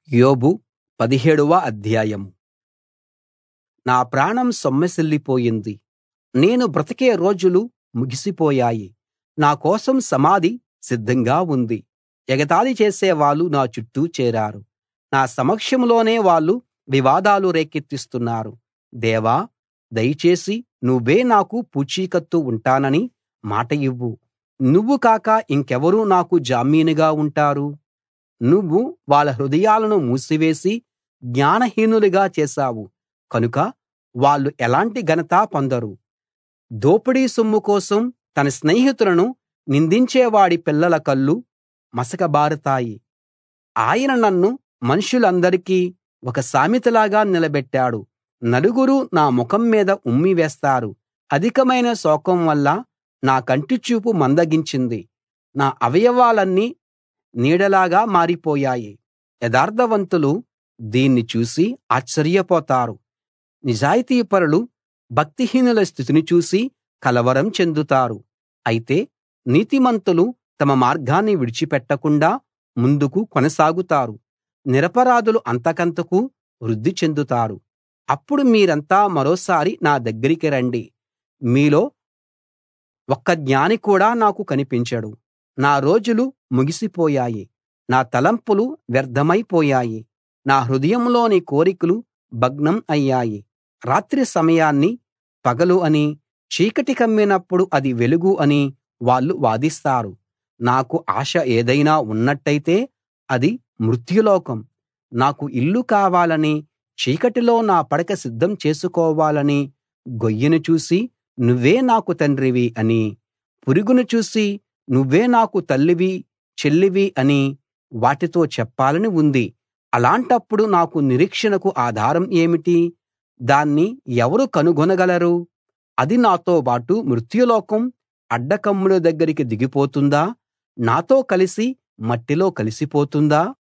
యోబు పదిహేడవ అధ్యాయం నా ప్రాణం సొమ్మసిల్లిపోయింది నేను బ్రతికే రోజులు ముగిసిపోయాయి నా కోసం సమాధి సిద్ధంగా ఉంది ఎగతాళి చేసేవాళ్ళు నా చుట్టూ చేరారు నా సమక్షంలోనే వాళ్ళు వివాదాలు రేకెత్తిస్తున్నారు దేవా దయచేసి నువ్వే నాకు పూచీకత్తు ఉంటానని మాట ఇవ్వు నువ్వు కాక ఇంకెవరు నాకు జామీనుగా ఉంటారు నువ్వు వాళ్ళ హృదయాలను మూసివేసి జ్ఞానహీనులుగా చేశావు కనుక వాళ్ళు ఎలాంటి ఘనత పొందరు దోపిడీ సొమ్ము కోసం తన స్నేహితులను నిందించేవాడి పిల్లల కళ్ళు మసకబారుతాయి ఆయన నన్ను మనుషులందరికీ ఒక సామెతలాగా నిలబెట్టాడు నలుగురు నా ముఖం మీద ఉమ్మి వేస్తారు అధికమైన శోకం వల్ల నా కంటిచూపు మందగించింది నా అవయవాలన్నీ నీడలాగా మారిపోయాయి యథార్థవంతులు దీన్ని చూసి ఆశ్చర్యపోతారు నిజాయితీపరులు భక్తిహీనుల స్థితిని చూసి కలవరం చెందుతారు అయితే నీతిమంతులు తమ మార్గాన్ని విడిచిపెట్టకుండా ముందుకు కొనసాగుతారు నిరపరాధులు అంతకంతకూ వృద్ధి చెందుతారు అప్పుడు మీరంతా మరోసారి నా దగ్గరికి రండి మీలో ఒక్క జ్ఞాని కూడా నాకు కనిపించడు నా రోజులు ముగిసిపోయాయి నా తలంపులు వ్యర్థమైపోయాయి నా హృదయంలోని కోరికలు భగ్నం అయ్యాయి రాత్రి సమయాన్ని పగలు అని చీకటి కమ్మినప్పుడు అది వెలుగు అని వాళ్ళు వాదిస్తారు నాకు ఆశ ఏదైనా ఉన్నట్టయితే అది మృత్యులోకం నాకు ఇల్లు కావాలని చీకటిలో నా పడక సిద్ధం చేసుకోవాలని గొయ్యిని చూసి నువ్వే నాకు తండ్రివి అని పురుగును చూసి నువ్వే నాకు తల్లివి చెల్లివి అని వాటితో చెప్పాలని ఉంది అలాంటప్పుడు నాకు నిరీక్షణకు ఆధారం ఏమిటి దాన్ని ఎవరు కనుగొనగలరు అది నాతోబాటు మృత్యులోకం అడ్డకమ్ముల దగ్గరికి దిగిపోతుందా నాతో కలిసి మట్టిలో కలిసిపోతుందా